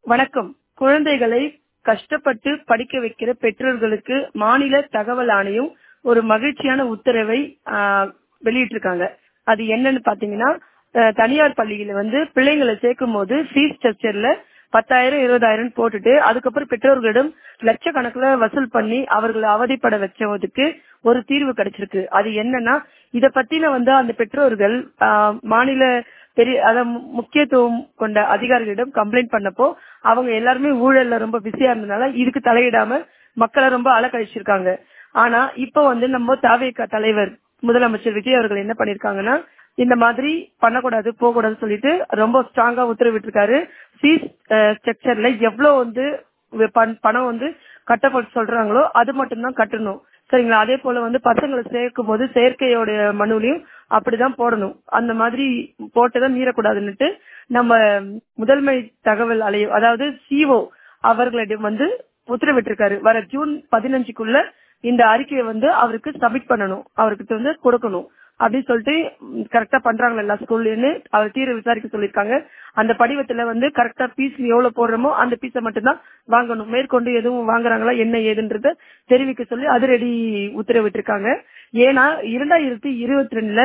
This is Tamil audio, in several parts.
வணக்கம் குழந்தைகளை கஷ்டப்பட்டு படிக்க வைக்கிற பெற்றோர்களுக்கு மாநில தகவல் ஆணையம் ஒரு மகிழ்ச்சியான உத்தரவை ஆஹ், வெளியிட்டிருக்காங்க அது என்னன்னு பாத்தீங்கன்னா அஹ், தனியார் பள்ளியில வந்து பிள்ளைங்களை சேர்க்கும் போது ஃபீஸ் ஸ்ட்ரக்சர்ல பத்தாயிரம் இருபதாயிரம் போட்டுட்டு அதுக்கப்புறம் பெற்றோர்களிடம் லட்சக்கணக்குல வசூல் பண்ணி அவர்களை அவதிப்பட வச்சதுக்கு ஒரு தீர்வு கிடைச்சிருக்கு அது என்னன்னா இத பத்தின வந்து அந்த பெற்றோர்கள் ஆஹ், மாநில பெரிய அத மு- முக்கியத்துவம் கொண்ட அதிகாரிகளிடம் கம்ப்ளைண்ட் பண்ணப்போ அவங்க எல்லாருமே ஊழல்ல ரொம்ப பிஸியா இருந்தனால இதுக்கு தலையிடாம மக்களை ரொம்ப அலக்கழிச்சிருக்காங்க ஆனா இப்ப வந்து நம்ம தாவேக தலைவர் முதலமைச்சர் விஜய் அவர்கள் என்ன பண்ணிருக்காங்கன்னா இந்த மாதிரி பண்ணக்கூடாது போகக்கூடாதுன்னு சொல்லிட்டு ரொம்ப ஸ்ட்ராங்கா உத்தரவிட்டிருக்காரு ஃபீஸ் ஸ்ட்ரக்சர்ல எவ்வளவு வந்து வி- பண்- பணம் வந்து கட்டப்பட்டு சொல்றாங்களோ அது மட்டும்தான் கட்டணும் சரிங்களா அதே போல வந்து பசங்களை சேர்க்கும் போது செயற்கையோட மனுவிலையும் அப்படிதான் போடணும் அந்த மாதிரி போட்டுதான் மீறக்கூடாதுன்னுட்டு நம்ம முதன்மை தகவல் அலைய அதாவது சிஓ அவர்களிடம் வந்து உத்தரவிட்டிருக்காரு வர ஜூன் பதினஞ்சுக்குள்ள இந்த அறிக்கையை வந்து அவருக்கு சப்மிட் பண்ணணும் அவருக்கு வந்து கொடுக்கணும் அப்படின்னு சொல்லிட்டு கரெக்டா பண்றாங்களா எல்லா ஸ்கூல்லயுமே அவர் தீர விசாரிக்க சொல்லியிருக்காங்க அந்த படிவத்துல வந்து கரெக்டா பீஸ் எவ்வளவு போடுறோமோ அந்த பீஸை மட்டும்தான் வாங்கணும் மேற்கொண்டு எதுவும் வாங்குறாங்களா என்ன ஏதுன்றத தெரிவிக்க சொல்லி அதிரடி உத்தரவிட்டிருக்காங்க ஏன்னா இரண்டாயிரத்தி இருபத்தி ரெண்டுல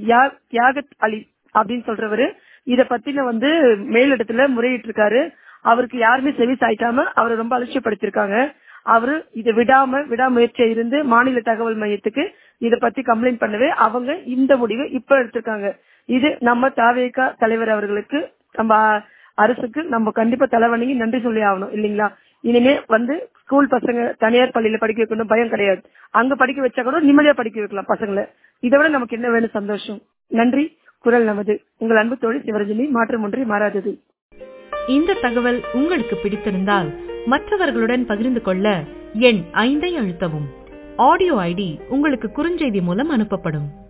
தியாகத் அலி அப்படின்னு சொல்றவரு இத பத்தின வந்து மேலிடத்துல முறையிட்டு இருக்காரு அவருக்கு யாருமே செவி சாய்க்காம அவரை ரொம்ப அலட்சியப்படுத்திருக்காங்க அவரு இதை விடாம விடாமுயற்சியா இருந்து மாநில தகவல் மையத்துக்கு இத பத்தி கம்ப்ளைண்ட் பண்ணவே அவங்க இந்த முடிவை இப்ப எடுத்திருக்காங்க இது நம்ம தாவேகா தலைவர் அவர்களுக்கு நம்ம அரசுக்கு நம்ம கண்டிப்பா தலைவணங்கி நன்றி சொல்லி ஆகணும் இல்லைங்களா இனிமே வந்து ஸ்கூல் பசங்க தனியார் பள்ளியில படிக்க வைக்கணும் பயம் கிடையாது அங்க படிக்க வச்சா கூட நிம்மதியா படிக்க வைக்கலாம் பசங்களை இதை விட நமக்கு என்ன வேணும் சந்தோஷம் நன்றி குரல் நமது உங்கள் அன்பு தோழி சிவரஞ்சனி மாற்றம் ஒன்றி மாறாதது இந்த தகவல் உங்களுக்கு பிடித்திருந்தால் மற்றவர்களுடன் பகிர்ந்து கொள்ள எண் ஐந்தை அழுத்தவும் ஆடியோ ஐடி உங்களுக்கு குறுஞ்செய்தி மூலம் அனுப்பப்படும்